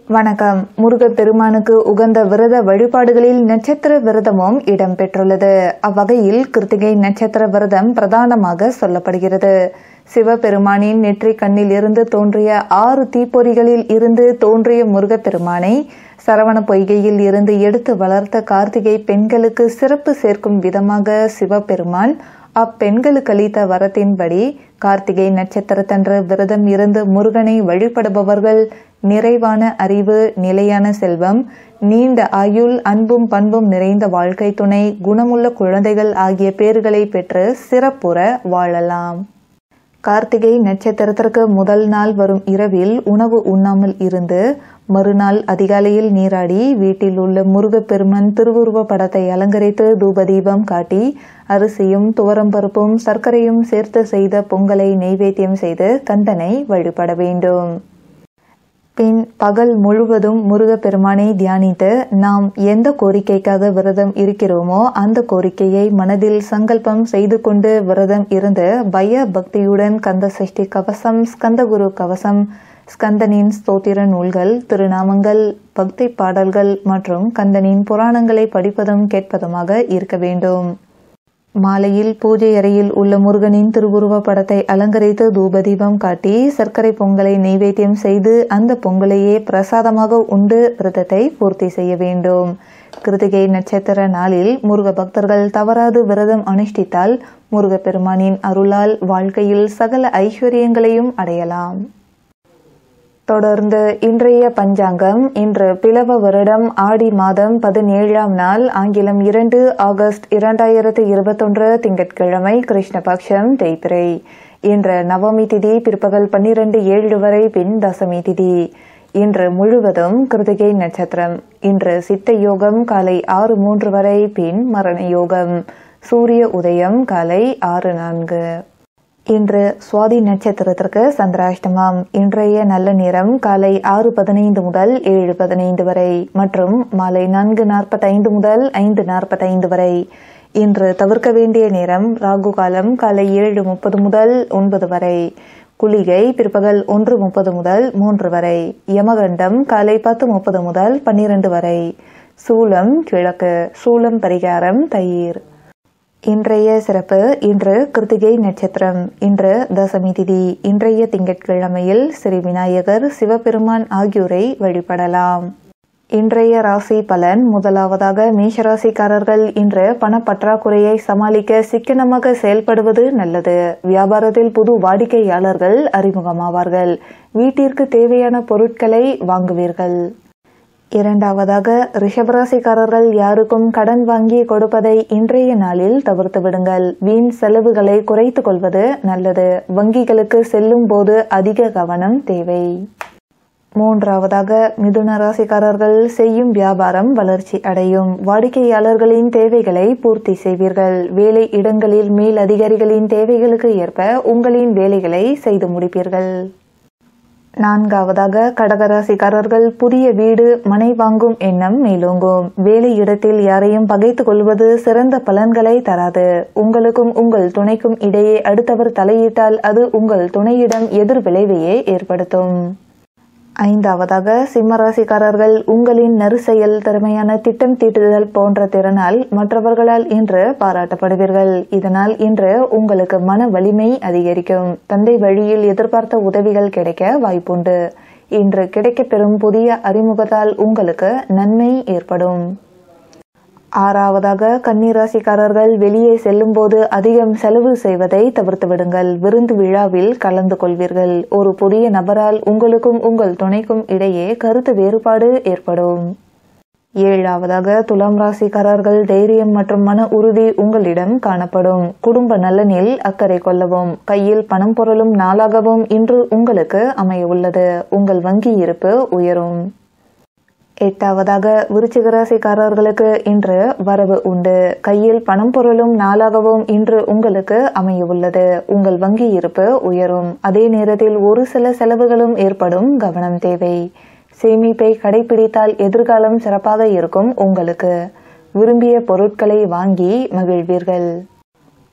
வணக்கம் முருகப் பெருமானுக்கு உகந்த விரத வழிபாடுகளில் நட்சத்திர விரதமும் இடம்பெற்றுள்ளது அவ்வகையில் கிருத்திகை நட்சத்திர விரதம் பிரதானமாக சொல்லப்படுகிறது சிவபெருமானின் நெற்றி கண்ணில் இருந்து தோன்றிய ஆறு தீப்பொறிகளில் இருந்து தோன்றிய முருகப்பெருமானை சரவண பொய்கையில் இருந்து எடுத்து வளர்த்த கார்த்திகை பெண்களுக்கு சிறப்பு சேர்க்கும் விதமாக சிவபெருமான் அப்பெண்களுக்கு அளித்த வரத்தின்படி கார்த்திகை நட்சத்திரத்தன்று விரதம் இருந்து முருகனை வழிபடுபவர்கள் நிறைவான அறிவு நிலையான செல்வம் நீண்ட ஆயுள் அன்பும் பண்பும் நிறைந்த வாழ்க்கை துணை குணமுள்ள குழந்தைகள் ஆகிய பேறுகளை பெற்று சிறப்புற வாழலாம் கார்த்திகை நட்சத்திரத்திற்கு முதல் நாள் வரும் இரவில் உணவு உண்ணாமல் இருந்து மறுநாள் அதிகாலையில் நீராடி வீட்டில் உள்ள முருகப்பெருமன் திருவுருவ படத்தை அலங்கரித்து தூபதீபம் காட்டி அரிசியும் துவரம்பருப்பும் சர்க்கரையும் சேர்த்து செய்த பொங்கலை நெய்வேத்தியம் செய்து கந்தனை வழிபட வேண்டும் பின் பகல் முழுவதும் முருகப்பெருமானை தியானித்து நாம் எந்த கோரிக்கைக்காக விரதம் இருக்கிறோமோ அந்த கோரிக்கையை மனதில் சங்கல்பம் செய்து கொண்டு விரதம் இருந்து பய பக்தியுடன் கந்த சஷ்டி கவசம் ஸ்கந்தகுரு கவசம் ஸ்கந்தனின் ஸ்தோத்திர நூல்கள் திருநாமங்கள் பக்தி பாடல்கள் மற்றும் கந்தனின் புராணங்களை படிப்பதும் கேட்பதுமாக இருக்க வேண்டும் மாலையில் பூஜை அறையில் உள்ள முருகனின் திருவுருவ படத்தை அலங்கரித்து தூபதீபம் காட்டி சர்க்கரை பொங்கலை நெய்வேத்தியம் செய்து அந்த பொங்கலையே பிரசாதமாக உண்டு விரதத்தை பூர்த்தி செய்ய வேண்டும் கிருத்திகை நட்சத்திர நாளில் முருக பக்தர்கள் தவறாது விரதம் அனுஷ்டித்தால் முருகப்பெருமானின் அருளால் வாழ்க்கையில் சகல ஐஸ்வர்யங்களையும் அடையலாம் தொடர்ந்து இன்றைய பஞ்சாங்கம் இன்று பிளவ வருடம் ஆடி மாதம் பதினேழாம் நாள் ஆங்கிலம் இரண்டு ஆகஸ்ட் இரண்டாயிரத்து இருபத்தொன்று திங்கட்கிழமை கிருஷ்ணபக்ஷம் தேய்பிரை இன்று நவமி திதி பிற்பகல் பன்னிரண்டு ஏழு வரை பின் தசமி திதி இன்று முழுவதும் கிருத்திகை நட்சத்திரம் இன்று சித்த யோகம் காலை ஆறு மூன்று வரை பின் மரண யோகம் சூரிய உதயம் காலை ஆறு நான்கு இன்று சுவாதி நட்சத்திரத்திற்கு சந்திராஷ்டமம் இன்றைய நல்ல நேரம் காலை ஆறு பதினைந்து முதல் ஏழு பதினைந்து வரை மற்றும் மாலை நான்கு நாற்பத்தைந்து முதல் ஐந்து நாற்பத்தைந்து வரை இன்று தவிர்க்க வேண்டிய நேரம் ராகு காலம் காலை ஏழு முப்பது முதல் ஒன்பது வரை குளிகை பிற்பகல் ஒன்று முப்பது முதல் மூன்று வரை யமகண்டம் காலை பத்து முப்பது முதல் பன்னிரண்டு வரை சூலம் கிழக்கு சூலம் பரிகாரம் தயிர் இன்றைய சிறப்பு இன்று கிருத்திகை நட்சத்திரம் இன்று தசமி திதி இன்றைய திங்கட்கிழமையில் ஸ்ரீ விநாயகர் சிவபெருமான் ஆகியோரை வழிபடலாம் இன்றைய ராசி பலன் முதலாவதாக மேஷராசிக்காரர்கள் இன்று பணப்பற்றாக்குறையை சமாளிக்க சிக்கனமாக செயல்படுவது நல்லது வியாபாரத்தில் புது வாடிக்கையாளர்கள் அறிமுகமாவார்கள் வீட்டிற்கு தேவையான பொருட்களை வாங்குவீர்கள் இரண்டாவதாக ரிஷபராசிக்காரர்கள் யாருக்கும் கடன் வாங்கி கொடுப்பதை இன்றைய நாளில் தவிர்த்து விடுங்கள் வீண் செலவுகளை குறைத்துக் கொள்வது நல்லது வங்கிகளுக்கு செல்லும் போது அதிக கவனம் தேவை மூன்றாவதாக மிதுன ராசிக்காரர்கள் செய்யும் வியாபாரம் வளர்ச்சி அடையும் வாடிக்கையாளர்களின் தேவைகளை பூர்த்தி செய்வீர்கள் வேலை இடங்களில் மேல் அதிகாரிகளின் தேவைகளுக்கு ஏற்ப உங்களின் வேலைகளை செய்து முடிப்பீர்கள் நான்காவதாக கடகராசிக்காரர்கள் புதிய வீடு மனை வாங்கும் எண்ணம் மேலோங்கும் வேலை இடத்தில் யாரையும் பகைத்துக் கொள்வது சிறந்த பலன்களை தராது உங்களுக்கும் உங்கள் துணைக்கும் இடையே அடுத்தவர் தலையிட்டால் அது உங்கள் துணையிடம் எதிர் விளைவையே ஏற்படுத்தும் ஐந்தாவதாக சிம்மராசிக்காரர்கள் உங்களின் நறுசெயல் திறமையான திட்டம் தீட்டுதல் போன்ற திறனால் மற்றவர்களால் இன்று பாராட்டப்படுவீர்கள் இதனால் இன்று உங்களுக்கு மன வலிமை அதிகரிக்கும் தந்தை வழியில் எதிர்பார்த்த உதவிகள் கிடைக்க வாய்ப்புண்டு இன்று கிடைக்கப்பெறும் புதிய அறிமுகத்தால் உங்களுக்கு நன்மை ஏற்படும் ஆறாவதாக கன்னிராசிக்காரர்கள் வெளியே செல்லும்போது அதிகம் செலவு செய்வதை தவிர்த்து விடுங்கள் விருந்து விழாவில் கலந்து கொள்வீர்கள் ஒரு புதிய நபரால் உங்களுக்கும் உங்கள் துணைக்கும் இடையே கருத்து வேறுபாடு ஏற்படும் ஏழாவதாக துலாம் ராசிக்காரர்கள் தைரியம் மற்றும் மன உறுதி உங்களிடம் காணப்படும் குடும்ப நலனில் அக்கறை கொள்ளவும் கையில் பணம் பொருளும் நாளாகவும் இன்று உங்களுக்கு அமைய உள்ளது உங்கள் வங்கி இருப்பு உயரும் எட்டாவதாக விருச்சிக ராசிக்காரர்களுக்கு இன்று வரவு உண்டு கையில் பணம் பொருளும் நாளாகவும் இன்று உங்களுக்கு அமைய உள்ளது உங்கள் வங்கி இருப்பு உயரும் அதே நேரத்தில் ஒரு சில செலவுகளும் ஏற்படும் கவனம் தேவை சேமிப்பை கடைபிடித்தால் எதிர்காலம் சிறப்பாக இருக்கும் உங்களுக்கு விரும்பிய பொருட்களை வாங்கி மகிழ்வீர்கள்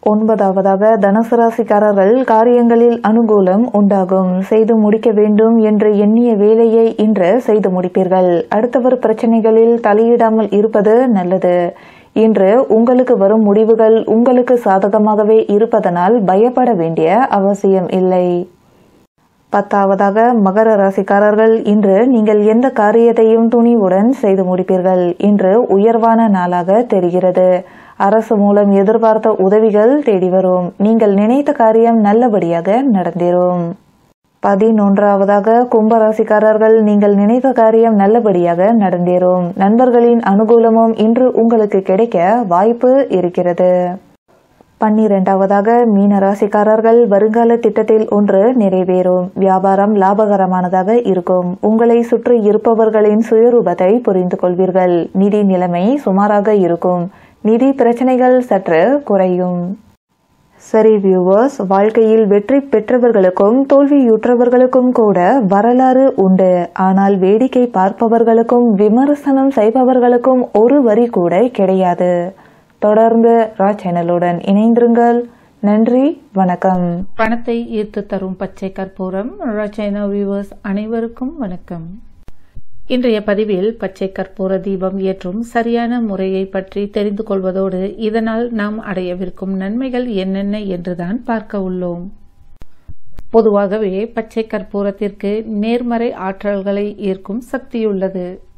ஒன்பதாவதாக தனுசு ராசிக்காரர்கள் காரியங்களில் அனுகூலம் உண்டாகும் செய்து முடிக்க வேண்டும் என்று எண்ணிய வேலையை இன்று செய்து முடிப்பீர்கள் அடுத்தவர் பிரச்சனைகளில் தலையிடாமல் இருப்பது நல்லது இன்று உங்களுக்கு வரும் முடிவுகள் உங்களுக்கு சாதகமாகவே இருப்பதனால் பயப்பட வேண்டிய அவசியம் இல்லை பத்தாவதாக மகர ராசிக்காரர்கள் இன்று நீங்கள் எந்த காரியத்தையும் துணிவுடன் செய்து முடிப்பீர்கள் இன்று உயர்வான நாளாக தெரிகிறது அரசு மூலம் எதிர்பார்த்த உதவிகள் தேடி வரும் நீங்கள் நினைத்த காரியம் நல்லபடியாக நடந்தேறும் பதினொன்றாவதாக கும்பராசிக்காரர்கள் நீங்கள் நினைத்த காரியம் நல்லபடியாக நடந்தேறும் நண்பர்களின் அனுகூலமும் இன்று உங்களுக்கு கிடைக்க வாய்ப்பு இருக்கிறது பன்னிரெண்டாவதாக மீன ராசிக்காரர்கள் வருங்கால திட்டத்தில் ஒன்று நிறைவேறும் வியாபாரம் லாபகரமானதாக இருக்கும் உங்களை சுற்றி இருப்பவர்களின் சுயரூபத்தை புரிந்து கொள்வீர்கள் நிதி நிலைமை சுமாராக இருக்கும் நிதி பிரச்சனைகள் சற்று குறையும் சரி வியூவர்ஸ் வாழ்க்கையில் வெற்றி பெற்றவர்களுக்கும் தோல்வியுற்றவர்களுக்கும் கூட வரலாறு உண்டு ஆனால் வேடிக்கை பார்ப்பவர்களுக்கும் விமர்சனம் செய்பவர்களுக்கும் ஒரு வரி கூட கிடையாது தொடர்ந்து ரா சேனலுடன் இணைந்திருங்கள் நன்றி வணக்கம் பணத்தை ஈர்த்து தரும் பச்சை கற்பூரம் ரச்சைனா வியூவர்ஸ் அனைவருக்கும் வணக்கம் இன்றைய பதிவில் பச்சை கற்பூர தீபம் ஏற்றும் சரியான முறையை பற்றி தெரிந்து கொள்வதோடு இதனால் நாம் அடையவிருக்கும் நன்மைகள் என்னென்ன என்றுதான் பார்க்க உள்ளோம் பொதுவாகவே பச்சை கற்பூரத்திற்கு நேர்மறை ஆற்றல்களை ஈர்க்கும் சக்தியுள்ளது